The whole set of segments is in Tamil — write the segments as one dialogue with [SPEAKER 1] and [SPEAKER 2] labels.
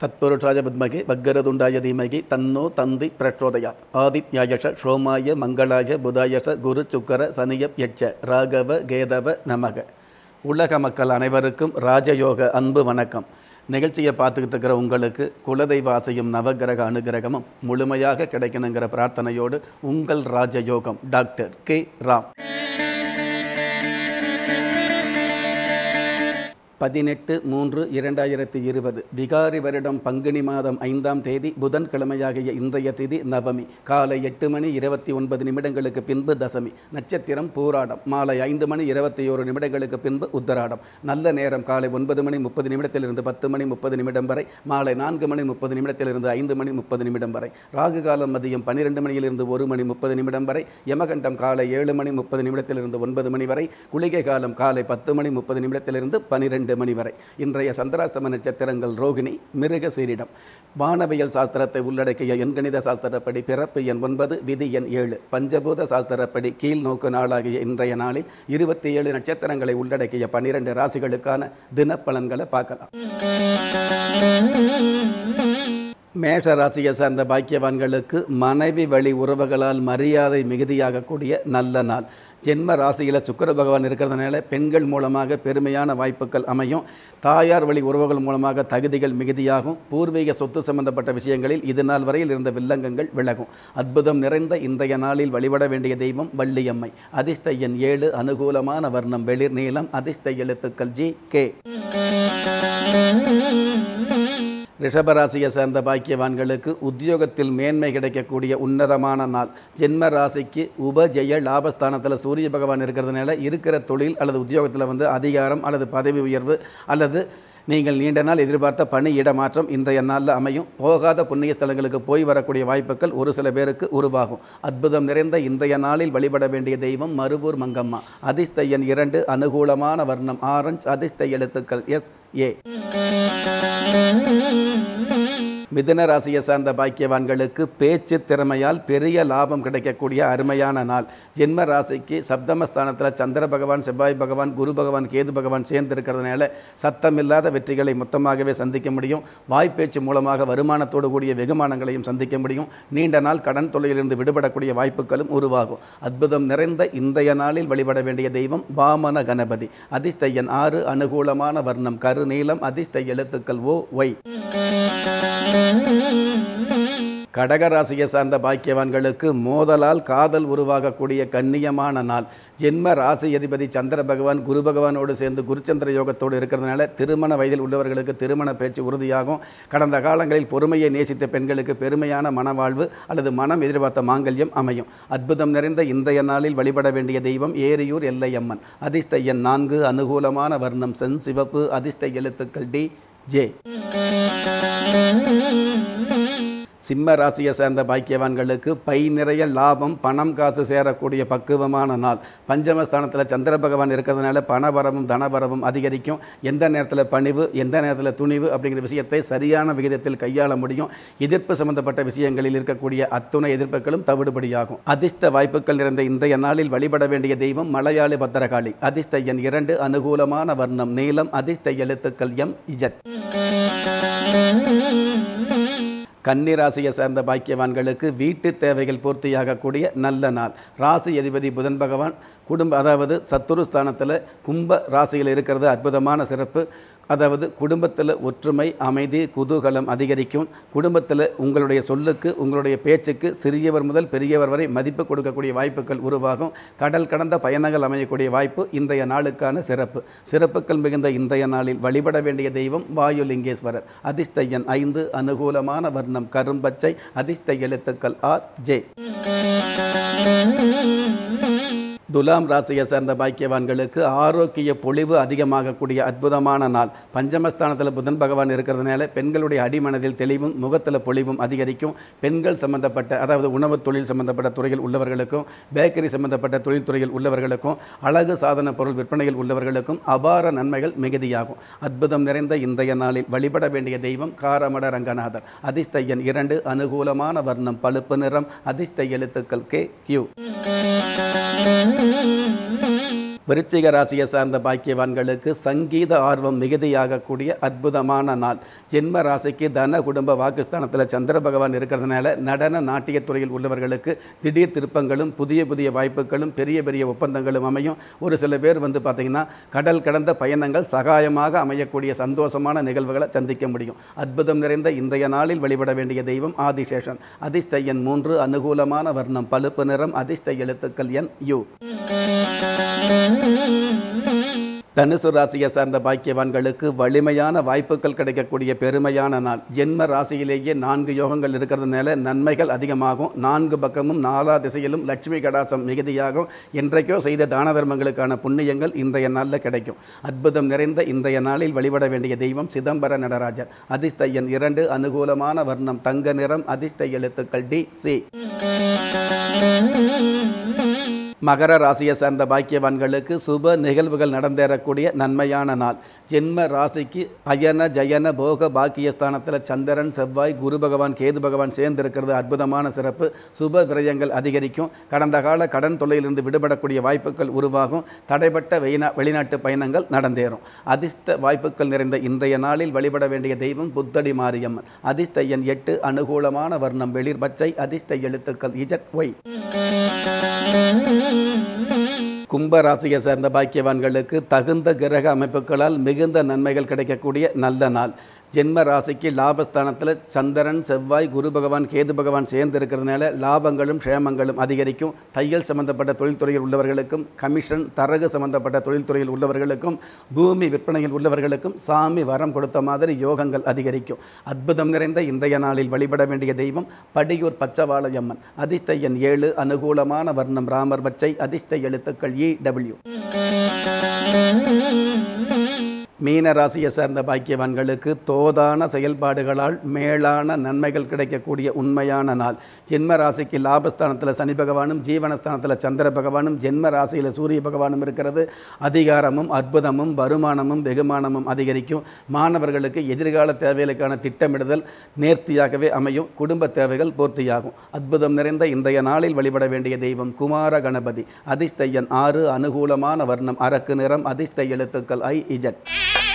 [SPEAKER 1] தத்புருஷாய வித்மகே வக்கரதுண்டாய தீமகி தன்னோ தந்தி பிரச்சோதயாத் ஆதித்யாயஷ ஷோமாய மங்களாய புதாயஷ குரு சுக்கர சனியப் யட்ச ராகவ கேதவ நமக உலக மக்கள் அனைவருக்கும் ராஜயோக அன்பு வணக்கம் நிகழ்ச்சியை பார்த்துக்கிட்டு இருக்கிற உங்களுக்கு குலதெய்வ ஆசையும் நவகிரக அனுகிரகமும் முழுமையாக கிடைக்கணுங்கிற பிரார்த்தனையோடு உங்கள் ராஜயோகம் டாக்டர் கே ராம் பதினெட்டு மூன்று இரண்டாயிரத்தி இருபது விகாரி வருடம் பங்குனி மாதம் ஐந்தாம் தேதி புதன்கிழமையாகிய இன்றைய திதி நவமி காலை எட்டு மணி இருபத்தி ஒன்பது நிமிடங்களுக்கு பின்பு தசமி நட்சத்திரம் பூராடம் மாலை ஐந்து மணி இருபத்தி ஓரு நிமிடங்களுக்கு பின்பு உத்தராடம் நல்ல நேரம் காலை ஒன்பது மணி முப்பது நிமிடத்திலிருந்து பத்து மணி முப்பது நிமிடம் வரை மாலை நான்கு மணி முப்பது நிமிடத்திலிருந்து ஐந்து மணி முப்பது நிமிடம் வரை ராகு காலம் மதியம் பன்னிரெண்டு மணியிலிருந்து ஒரு மணி முப்பது நிமிடம் வரை யமகண்டம் காலை ஏழு மணி முப்பது நிமிடத்திலிருந்து ஒன்பது மணி வரை குளிகை காலம் காலை பத்து மணி முப்பது நிமிடத்திலிருந்து பனிரெண்டு மணி வரை இன்றைய சந்திராஷ்டம நட்சத்திரங்கள் ரோகிணி மிருக சீரிடம் வானவியல் சாஸ்திரத்தை உள்ளடக்கிய எண்கணித சாஸ்திரப்படி பிறப்பு எண் ஒன்பது விதி எண் ஏழு பஞ்சபூத சாஸ்திரப்படி கீழ் நோக்கு நாளாகிய இன்றைய நாளில் இருபத்தி ஏழு நட்சத்திரங்களை உள்ளடக்கிய பனிரெண்டு ராசிகளுக்கான தினப்பலன்களை பார்க்கலாம் மேஷ ராசியை சார்ந்த பாக்கியவான்களுக்கு மனைவி வழி உறவுகளால் மரியாதை மிகுதியாகக்கூடிய நல்ல நாள் ஜென்ம ராசியில் சுக்கர பகவான் இருக்கிறதுனால பெண்கள் மூலமாக பெருமையான வாய்ப்புகள் அமையும் தாயார் வழி உறவுகள் மூலமாக தகுதிகள் மிகுதியாகும் பூர்வீக சொத்து சம்பந்தப்பட்ட விஷயங்களில் இது நாள் வரையில் இருந்த வில்லங்கங்கள் விலகும் அற்புதம் நிறைந்த இன்றைய நாளில் வழிபட வேண்டிய தெய்வம் வள்ளியம்மை அதிர்ஷ்ட எண் ஏழு அனுகூலமான வர்ணம் வெளிர் நீளம் அதிர்ஷ்ட எழுத்துக்கள் ஜி கே ரிஷபராசியை சேர்ந்த பாக்கியவான்களுக்கு உத்தியோகத்தில் மேன்மை கிடைக்கக்கூடிய உன்னதமான நாள் ஜென்ம ராசிக்கு உபஜெய லாபஸ்தானத்தில் சூரிய பகவான் இருக்கிறதுனால இருக்கிற தொழில் அல்லது உத்தியோகத்தில் வந்து அதிகாரம் அல்லது பதவி உயர்வு அல்லது நீங்கள் நீண்ட நாள் எதிர்பார்த்த பணி இடமாற்றம் இன்றைய நாளில் அமையும் போகாத புண்ணிய ஸ்தலங்களுக்கு போய் வரக்கூடிய வாய்ப்புகள் ஒரு சில பேருக்கு உருவாகும் அற்புதம் நிறைந்த இன்றைய நாளில் வழிபட வேண்டிய தெய்வம் மருவூர் மங்கம்மா அதிர்ஷ்ட எண் இரண்டு அனுகூலமான வர்ணம் ஆரஞ்ச் அதிர்ஷ்ட எழுத்துக்கள் எஸ் ஏ மிதுன ராசியை சார்ந்த பாக்கியவான்களுக்கு பேச்சு திறமையால் பெரிய லாபம் கிடைக்கக்கூடிய அருமையான நாள் ஜென்ம ராசிக்கு சப்தமஸ்தானத்தில் சந்திர பகவான் செவ்வாய் பகவான் குரு பகவான் கேது பகவான் சேர்ந்து இருக்கிறதுனால சத்தமில்லாத வெற்றிகளை மொத்தமாகவே சந்திக்க முடியும் வாய்ப்பேச்சு மூலமாக வருமானத்தோடு கூடிய வெகுமானங்களையும் சந்திக்க முடியும் நீண்ட நாள் கடன் தொல்லையிலிருந்து விடுபடக்கூடிய வாய்ப்புகளும் உருவாகும் அற்புதம் நிறைந்த இன்றைய நாளில் வழிபட வேண்டிய தெய்வம் வாமன கணபதி அதிர்ஷ்ட எண் ஆறு அனுகூலமான வர்ணம் கருநீலம் அதிர்ஷ்ட எழுத்துக்கள் ஓ ஒய் கடகராசியை சார்ந்த பாக்கியவான்களுக்கு மோதலால் காதல் உருவாகக்கூடிய கண்ணியமான நாள் ஜென்ம ராசி அதிபதி சந்திர பகவான் குரு பகவானோடு சேர்ந்து குருச்சந்திர யோகத்தோடு இருக்கிறதுனால திருமண வயதில் உள்ளவர்களுக்கு திருமண பேச்சு உறுதியாகும் கடந்த காலங்களில் பொறுமையை நேசித்த பெண்களுக்கு பெருமையான மனவாழ்வு அல்லது மனம் எதிர்பார்த்த மாங்கல்யம் அமையும் அற்புதம் நிறைந்த இன்றைய நாளில் வழிபட வேண்டிய தெய்வம் ஏரியூர் எல்லையம்மன் அதிர்ஷ்ட எண் நான்கு அனுகூலமான வர்ணம் சென் சிவப்பு அதிர்ஷ்ட எழுத்துக்கள் டி ஜே சிம்ம ராசியை சேர்ந்த பாக்கியவான்களுக்கு பை நிறைய லாபம் பணம் காசு சேரக்கூடிய பக்குவமான நாள் பஞ்சமஸ்தானத்தில் சந்திர பகவான் இருக்கிறதுனால பணவரவும் தனவரவும் அதிகரிக்கும் எந்த நேரத்தில் பணிவு எந்த நேரத்தில் துணிவு அப்படிங்கிற விஷயத்தை சரியான விகிதத்தில் கையாள முடியும் எதிர்ப்பு சம்பந்தப்பட்ட விஷயங்களில் இருக்கக்கூடிய அத்துணை எதிர்ப்புகளும் தவிடுபடியாகும் அதிர்ஷ்ட வாய்ப்புகள் நிறைந்த இன்றைய நாளில் வழிபட வேண்டிய தெய்வம் மலையாளி பத்திரகாளி அதிர்ஷ்ட எண் இரண்டு அனுகூலமான வர்ணம் நீளம் அதிர்ஷ்ட எழுத்துக்கள் எம் இஜட் கன்னி ராசியை சேர்ந்த பாக்கியவான்களுக்கு வீட்டு தேவைகள் பூர்த்தியாகக்கூடிய நல்ல நாள் ராசி அதிபதி புதன் பகவான் குடும்ப அதாவது சத்துரு ஸ்தானத்தில் கும்ப ராசியில் இருக்கிறது அற்புதமான சிறப்பு அதாவது குடும்பத்தில் ஒற்றுமை அமைதி குதூகலம் அதிகரிக்கும் குடும்பத்தில் உங்களுடைய சொல்லுக்கு உங்களுடைய பேச்சுக்கு சிறியவர் முதல் பெரியவர் வரை மதிப்பு கொடுக்கக்கூடிய வாய்ப்புகள் உருவாகும் கடல் கடந்த பயணங்கள் அமையக்கூடிய வாய்ப்பு இன்றைய நாளுக்கான சிறப்பு சிறப்புகள் மிகுந்த இன்றைய நாளில் வழிபட வேண்டிய தெய்வம் வாயுலிங்கேஸ்வரர் அதிர்ஷ்ட எண் ஐந்து அனுகூலமான வர்ணம் கரும்பச்சை அதிர்ஷ்ட எழுத்துக்கள் ஆர் ஜே துலாம் ராசியை சேர்ந்த பாக்கியவான்களுக்கு ஆரோக்கிய பொழிவு அதிகமாகக்கூடிய அற்புதமான நாள் பஞ்சமஸ்தானத்தில் புதன் பகவான் இருக்கிறதுனால பெண்களுடைய அடிமனதில் தெளிவும் முகத்தில் பொழிவும் அதிகரிக்கும் பெண்கள் சம்பந்தப்பட்ட அதாவது உணவு தொழில் சம்பந்தப்பட்ட துறையில் உள்ளவர்களுக்கும் பேக்கரி சம்பந்தப்பட்ட தொழில்துறையில் உள்ளவர்களுக்கும் அழகு சாதன பொருள் விற்பனையில் உள்ளவர்களுக்கும் அபார நன்மைகள் மிகுதியாகும் அற்புதம் நிறைந்த இன்றைய நாளில் வழிபட வேண்டிய தெய்வம் காரமட ரங்கநாதர் அதிர்ஷ்ட எண் இரண்டு அனுகூலமான வர்ணம் பழுப்பு நிறம் அதிர்ஷ்ட எழுத்துக்கள் கே கியூ விருச்சிக ராசியை சார்ந்த பாக்கியவான்களுக்கு சங்கீத ஆர்வம் மிகுதியாகக்கூடிய அற்புதமான நாள் ஜென்ம ராசிக்கு தன குடும்ப வாக்குஸ்தானத்தில் சந்திர பகவான் இருக்கிறதுனால நடன நாட்டியத் துறையில் உள்ளவர்களுக்கு திடீர் திருப்பங்களும் புதிய புதிய வாய்ப்புகளும் பெரிய பெரிய ஒப்பந்தங்களும் அமையும் ஒரு சில பேர் வந்து பார்த்திங்கன்னா கடல் கடந்த பயணங்கள் சகாயமாக அமையக்கூடிய சந்தோஷமான நிகழ்வுகளை சந்திக்க முடியும் அற்புதம் நிறைந்த இன்றைய நாளில் வழிபட வேண்டிய தெய்வம் ஆதிசேஷன் அதிர்ஷ்ட எண் மூன்று அனுகூலமான வர்ணம் பழுப்பு நிறம் அதிர்ஷ்ட எழுத்துக்கள் எண் யு தனுசு ராசியை சார்ந்த பாக்கியவான்களுக்கு வலிமையான வாய்ப்புகள் கிடைக்கக்கூடிய பெருமையான நாள் ஜென்ம ராசியிலேயே நான்கு யோகங்கள் இருக்கிறதுனால நன்மைகள் அதிகமாகும் நான்கு பக்கமும் நாலா திசையிலும் லட்சுமி கடாசம் மிகுதியாகும் என்றைக்கோ செய்த தான தர்மங்களுக்கான புண்ணியங்கள் இன்றைய நாளில் கிடைக்கும் அற்புதம் நிறைந்த இன்றைய நாளில் வழிபட வேண்டிய தெய்வம் சிதம்பர நடராஜர் அதிர்ஷ்ட எண் இரண்டு அனுகூலமான வர்ணம் தங்க நிறம் அதிர்ஷ்ட எழுத்துக்கள் டி சி மகர ராசியை சார்ந்த பாக்கியவான்களுக்கு சுப நிகழ்வுகள் நடந்தேறக்கூடிய நன்மையான நாள் ஜென்ம ராசிக்கு அயன ஜயன போக பாக்கியஸ்தானத்தில் சந்திரன் செவ்வாய் குரு பகவான் கேது பகவான் சேர்ந்திருக்கிறது அற்புதமான சிறப்பு சுப விரயங்கள் அதிகரிக்கும் கடந்த கால கடன் தொல்லையிலிருந்து விடுபடக்கூடிய வாய்ப்புகள் உருவாகும் தடைப்பட்ட வெளிநா வெளிநாட்டு பயணங்கள் நடந்தேறும் அதிர்ஷ்ட வாய்ப்புகள் நிறைந்த இன்றைய நாளில் வழிபட வேண்டிய தெய்வம் புத்தடி மாரியம்மன் அதிர்ஷ்ட எண் எட்டு அனுகூலமான வர்ணம் வெளிர் பச்சை அதிர்ஷ்ட எழுத்துக்கள் இஜட் ஒய் கும்ப ராசியை சேர்ந்த பாக்கியவான்களுக்கு தகுந்த கிரக அமைப்புகளால் மிகுந்த நன்மைகள் கிடைக்கக்கூடிய நல்ல நாள் ஜென்ம ராசிக்கு லாபஸ்தானத்தில் சந்திரன் செவ்வாய் குரு பகவான் கேது பகவான் சேர்ந்து இருக்கிறதுனால லாபங்களும் க்ஷேமங்களும் அதிகரிக்கும் தையல் சம்பந்தப்பட்ட தொழில்துறையில் உள்ளவர்களுக்கும் கமிஷன் தரகு சம்பந்தப்பட்ட தொழில்துறையில் உள்ளவர்களுக்கும் பூமி விற்பனையில் உள்ளவர்களுக்கும் சாமி வரம் கொடுத்த மாதிரி யோகங்கள் அதிகரிக்கும் அற்புதம் நிறைந்த இன்றைய நாளில் வழிபட வேண்டிய தெய்வம் படியூர் பச்சவாளையம்மன் அதிர்ஷ்ட எண் ஏழு அனுகூலமான வர்ணம் ராமர் பச்சை அதிர்ஷ்ட எழுத்துக்கள் இ டபிள்யூ மீன ராசியை சேர்ந்த பாக்கியவான்களுக்கு தோதான செயல்பாடுகளால் மேலான நன்மைகள் கிடைக்கக்கூடிய உண்மையான நாள் ஜென்ம ராசிக்கு லாபஸ்தானத்தில் சனி பகவானும் ஜீவனஸ்தானத்தில் சந்திர பகவானும் ஜென்ம ராசியில் சூரிய பகவானும் இருக்கிறது அதிகாரமும் அற்புதமும் வருமானமும் வெகுமானமும் அதிகரிக்கும் மாணவர்களுக்கு எதிர்கால தேவைகளுக்கான திட்டமிடுதல் நேர்த்தியாகவே அமையும் குடும்ப தேவைகள் பூர்த்தியாகும் அற்புதம் நிறைந்த இன்றைய நாளில் வழிபட வேண்டிய தெய்வம் குமார கணபதி அதிர்ஷ்ட எண் ஆறு அனுகூலமான வர்ணம் அரக்கு நிறம் அதிர்ஷ்ட எழுத்துக்கள் ஐ இஜட்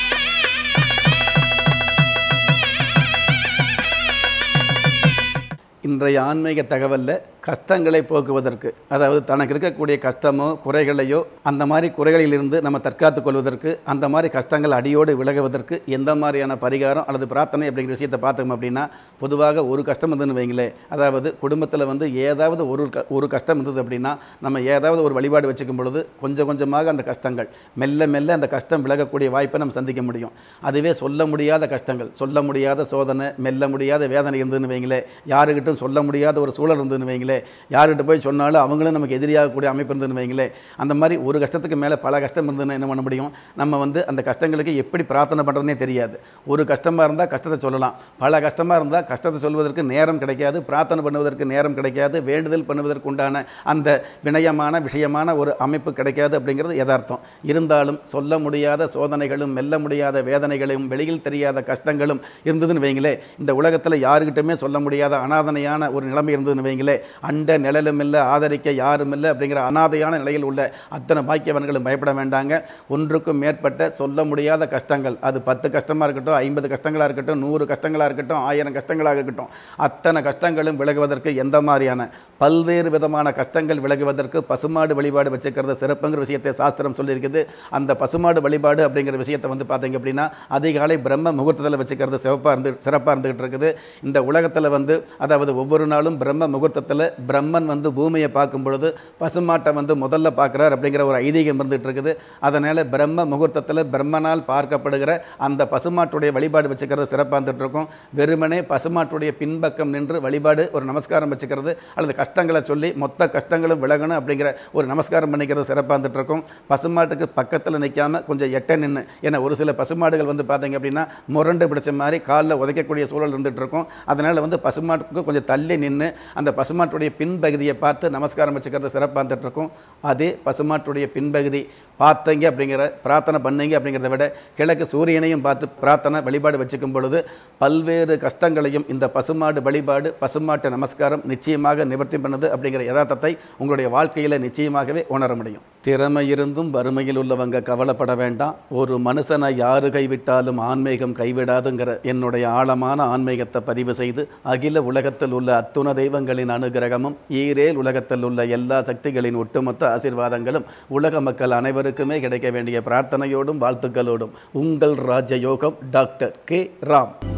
[SPEAKER 1] இன்றைய ஆன்மீக தகவலில் கஷ்டங்களை போக்குவதற்கு அதாவது தனக்கு இருக்கக்கூடிய கஷ்டமோ குறைகளையோ அந்த மாதிரி குறைகளிலிருந்து நம்ம தற்காத்து கொள்வதற்கு அந்த மாதிரி கஷ்டங்கள் அடியோடு விலகுவதற்கு எந்த மாதிரியான பரிகாரம் அல்லது பிரார்த்தனை அப்படிங்கிற விஷயத்தை பார்த்தோம் அப்படின்னா பொதுவாக ஒரு கஷ்டம் இருந்துன்னு வைங்களேன் அதாவது குடும்பத்தில் வந்து ஏதாவது ஒரு க ஒரு கஷ்டம் இருந்தது அப்படின்னா நம்ம ஏதாவது ஒரு வழிபாடு வச்சுக்கும் பொழுது கொஞ்சம் கொஞ்சமாக அந்த கஷ்டங்கள் மெல்ல மெல்ல அந்த கஷ்டம் விலகக்கூடிய வாய்ப்பை நம்ம சந்திக்க முடியும் அதுவே சொல்ல முடியாத கஷ்டங்கள் சொல்ல முடியாத சோதனை மெல்ல முடியாத வேதனை இருந்ததுன்னு வைங்களேன் யாருக்கிட்டும் சொல்ல முடியாத ஒரு சூழல் இருந்ததுன்னு வைங்களேன் யார்கிட்ட போய் சொன்னாலும் அவங்களும் நமக்கு எதிரியாகக்கூடிய அமைப்பு இருந்ததுன்னு வைங்களேன் அந்த மாதிரி ஒரு கஷ்டத்துக்கு மேலே பல கஷ்டம் இருந்ததுன்னா என்ன பண்ண முடியும் நம்ம வந்து அந்த கஷ்டங்களுக்கு எப்படி பிரார்த்தனை பண்ணுறதுனே தெரியாது ஒரு கஷ்டமாக இருந்தால் கஷ்டத்தை சொல்லலாம் பல கஷ்டமாக இருந்தால் கஷ்டத்தை சொல்வதற்கு நேரம் கிடைக்காது பிரார்த்தனை பண்ணுவதற்கு நேரம் கிடைக்காது வேண்டுதல் பண்ணுவதற்கு உண்டான அந்த வினயமான விஷயமான ஒரு அமைப்பு கிடைக்காது அப்படிங்கிறது யதார்த்தம் இருந்தாலும் சொல்ல முடியாத சோதனைகளும் மெல்ல முடியாத வேதனைகளும் வெளியில் தெரியாத கஷ்டங்களும் இருந்ததுன்னு வைங்களே இந்த உலகத்தில் யாருக்கிட்டுமே சொல்ல முடியாத அனாதனையான ஒரு நிலைமை இருந்ததுன்னு வைங்களே அண்ட நிழலும் இல்லை ஆதரிக்க யாரும் இல்லை அப்படிங்கிற அனாதையான நிலையில் உள்ள அத்தனை பாக்கியவன்களும் பயப்பட வேண்டாங்க ஒன்றுக்கும் மேற்பட்ட சொல்ல முடியாத கஷ்டங்கள் அது பத்து கஷ்டமாக இருக்கட்டும் ஐம்பது கஷ்டங்களாக இருக்கட்டும் நூறு கஷ்டங்களாக இருக்கட்டும் ஆயிரம் கஷ்டங்களாக இருக்கட்டும் அத்தனை கஷ்டங்களும் விலகுவதற்கு எந்த மாதிரியான பல்வேறு விதமான கஷ்டங்கள் விலகுவதற்கு பசுமாடு வழிபாடு வச்சுக்கிறது சிறப்புங்கிற விஷயத்தை சாஸ்திரம் சொல்லியிருக்குது அந்த பசுமாடு வழிபாடு அப்படிங்கிற விஷயத்தை வந்து பார்த்தீங்க அப்படின்னா அதிகாலை பிரம்ம முகூர்த்தத்தில் வச்சுக்கிறது சிறப்பாக இருந்து சிறப்பாக இருந்துகிட்டு இருக்குது இந்த உலகத்தில் வந்து அதாவது ஒவ்வொரு நாளும் பிரம்ம முகூர்த்தத்தில் பிரம்மன் வந்து பூமியை பார்க்கும் பொழுது பசுமாட்டை வந்து முதல்ல பார்க்குறார் அப்படிங்கிற ஒரு ஐதீகம் இருந்துகிட்டு இருக்குது அதனால் பிரம்ம முகூர்த்தத்தில் பிரம்மனால் பார்க்கப்படுகிற அந்த பசுமாட்டுடைய வழிபாடு வச்சுக்கிறது சிறப்பாக இருந்துட்டு இருக்கும் வெறுமனே பசுமாட்டுடைய பின்பக்கம் நின்று வழிபாடு ஒரு நமஸ்காரம் வச்சுக்கிறது அல்லது கஷ்டங்களை சொல்லி மொத்த கஷ்டங்களும் விலகணும் அப்படிங்கிற ஒரு நமஸ்காரம் பண்ணிக்கிறது சிறப்பாக இருந்துட்டு இருக்கும் பசுமாட்டுக்கு பக்கத்தில் நிற்காம கொஞ்சம் எட்ட நின்று ஏன்னா ஒரு சில பசுமாடுகள் வந்து பார்த்தீங்க அப்படின்னா முரண்டு பிடிச்ச மாதிரி காலில் உதைக்கக்கூடிய சூழல் இருந்துட்டு இருக்கும் அதனால் வந்து பசுமாட்டுக்கு கொஞ்சம் தள்ளி நின்று அந்த பசுமாட்டுடைய பின்பகுதியை பார்த்து நமஸ்காரம் வச்சுக்கிறது சிறப்பாக இருந்துட்டு இருக்கும் அதே பசுமாட்டுடைய பின்பகுதி பார்த்தீங்க அப்படிங்கிற பிரார்த்தனை பண்ணீங்க அப்படிங்கிறத விட கிழக்கு சூரியனையும் பார்த்து பிரார்த்தனை வழிபாடு வச்சுக்கும் பொழுது பல்வேறு கஷ்டங்களையும் இந்த பசுமாடு வழிபாடு பசுமாட்டு நமஸ்காரம் நிச்சயமாக நிவர்த்தி பண்ணுது அப்படிங்கிற யதார்த்தத்தை உங்களுடைய வாழ்க்கையில் நிச்சயமாகவே உணர முடியும் திறமை இருந்தும் வறுமையில் உள்ளவங்க கவலைப்பட வேண்டாம் ஒரு மனுஷனை யாரு கைவிட்டாலும் ஆன்மீகம் கைவிடாதுங்கிற என்னுடைய ஆழமான ஆன்மீகத்தை பதிவு செய்து அகில உலகத்தில் உள்ள அத்துண தெய்வங்களின் அனுகிரகமும் ஈரேல் உலகத்தில் உள்ள எல்லா சக்திகளின் ஒட்டுமொத்த ஆசீர்வாதங்களும் உலக மக்கள் அனைவருக்குமே கிடைக்க வேண்டிய பிரார்த்தனையோடும் வாழ்த்துக்களோடும் உங்கள் ராஜயோகம் டாக்டர் கே ராம்